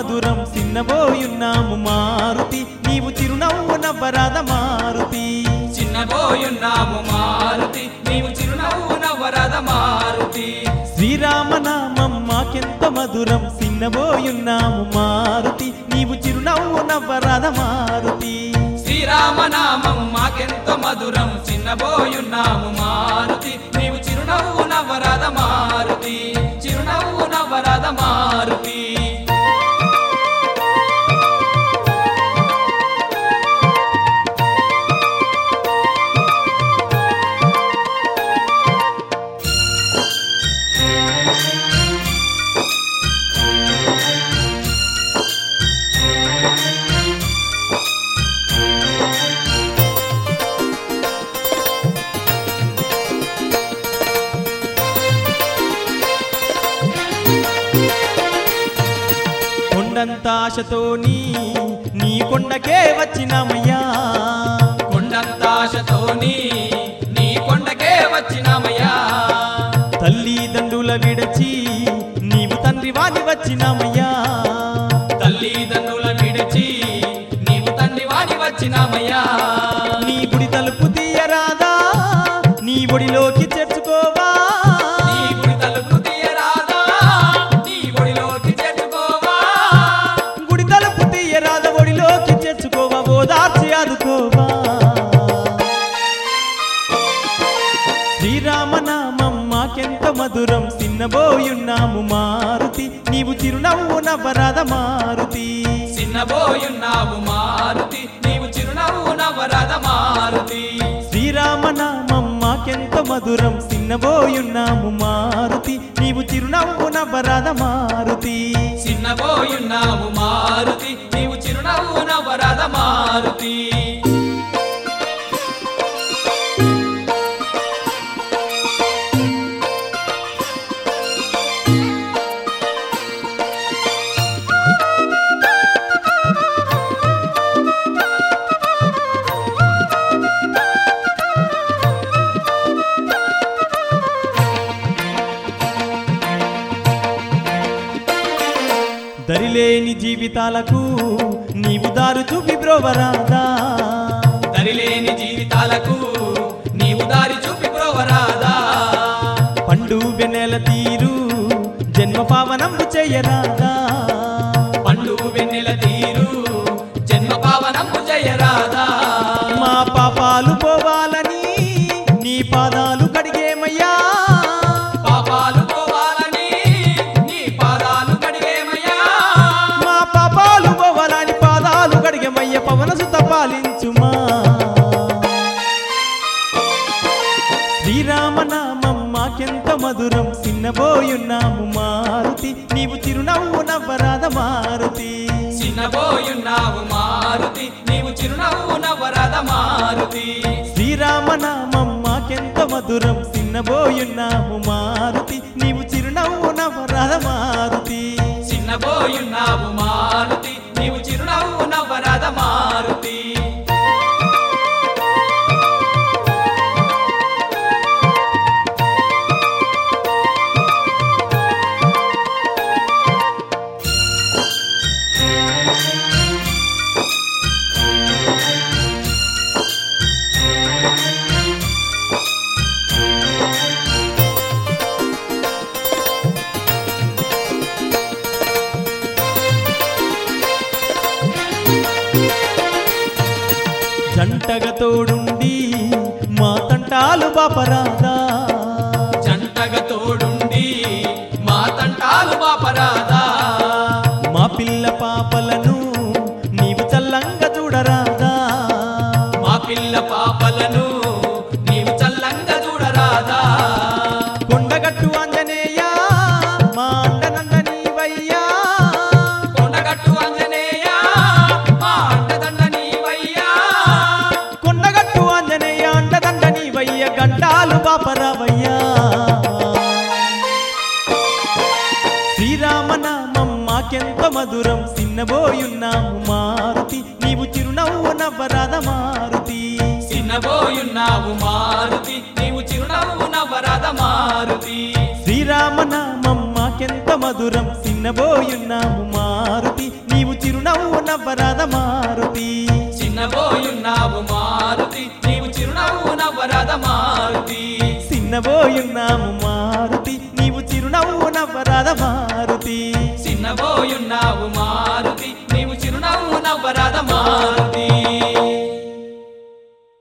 మధురం చిన్నబోయున్నాము మారుతి నీవు చిరునవ్వు నవ్వరాద మారుతి చిన్నబోయున్నాము మారుతి నీవు చిరునవ్వు నవ్వరద మారుతి శ్రీరామనామం మాకెంత మధురం చిన్నబోయున్నాము మారుతి నీవు చిరునవ్వు నవ్వరాద మారుతి శ్రీరామనామం మాకెంతో మధురం చిన్నబోయున్నాము మారుతి నీవు చిరునవ్వు నవ్వరద మారుతి చిరునవ్వు నవ్వరద మారుతి కొండంత ఆశతోని నీ కొండకే వచ్చినామయ్యా కొండంతాశతోని నీ కొండకే వచ్చినామయ్యా తల్లిదండ్రుల విడచి నీవు తండ్రి వాని వచ్చినామయ్యా తల్లిదండ్రుల విడిచి నీవు తండ్రి వాని వచ్చినామయ్యా నీ గుడి తలుపు తీయరాదా నీ ఒడిలోకి చేర్చుకోవా నీ గుడి తలుపు తీయరాదా నీ గుడిలోకి చేర్చుకోవా గుడి తలుపు తీయరాద ఒడిలోకి చేర్చుకోవా ఓదార్చి ఆదుకోవా శ్రీరామనామం మాకెంత మధురం చిన్నబోయున్నాము మారుతి నీవు చిరునవ్వు నవ్వరాద మారుతి చిన్నబోయున్నావు మారుతి నీవు చిరునవ్వు నవ్వరద మారుతి శ్రీరామనామం మాకెంత మధురం చిన్నబోయున్నాము మారుతి నీవు చిరునవ్వు నవ్వరాద మారుతి చిన్నబోయున్నావు మారుతి నీవు చిరునవ్వు నవ్వరద మారుతి దరిలేని జీవితాలకు నీవు దారు చూపి బ్రోవరాదా దరిలేని జీవితాలకు నీవు దారి చూపి ప్రోవరాదా పండు వెన్నెల తీరు జన్మ పావనంబు చేయరాదా పండు వెన్నెల తీరు జన్మ పావనము జయరాదా మా పాపాలు పోవాలని నీ పాదాలు కడిగేమయ్యా పాపాలు పోవాలని నీ పాదాలు కడిగేమయ్యా మా పాపాలు పోవాలని పాదాలు కడిగేమయ్య పవన సుత పాలించుమా శ్రీరామనామం మాకెంత మధురం చిన్నబోయున్నాము మారుతి నీవు చిరునవ్వు నవ్వరాద మారుతి చిన్నబోయున్నావు మారుతి నీవు చిరునవ్వు నవ్వరద మారుతి శ్రీరామనామం మాకెంత మధురం చిన్నబోయున్నాము మారుతి నీవు చిరునవ్వు నవ్వరాద మారుతి చిన్నబోయున్నావు మారుతి నీవు చిరునవ్వు నవ్వరద మారుతి జంటగా తోడుండి మా తంటాలు బాపరాదా జంటగా తోడుండి మా తంటాలు బాపరాదా మా పిల్ల పాపలను నీవు చల్లంగా చూడరాదా మా పిల్ల పాపలను నీవు చల్లంగా చూడరాదా కొండగట్టు ఆంజనేయ మా అండనంద నీవయ్యా కొండగట్టు అంజనేయ మా అండదండ నీవయ్యా కొండగట్టు ఆంజనేయ అండదండ నీవయ్య గంటాలు బాపరావయ్యా శ్రీరామనామం మాకెంత మధురం చిన్నబోయున్నాము మారుతి నీవు చిరునవ్వు నవ్వరాద మారుతి చిన్నబోయున్నావు మారుతి నీవు చిరునవ్వు నవ్వరాద మారుతి శ్రీరామనామం మాకెంత మధురం చిన్న చిన్నబోయున్నాము మారుతి నీవు చిరునవ్వు నవ్వరాద మారుతి చిన్నబోయున్నావు మారుతి నీవు చిరునవ్వు నవ్వరాద మారుతి చిన్నబోయున్నాము మారుతి నీవు చిరునవ్వు నవ్వరాద మారుతి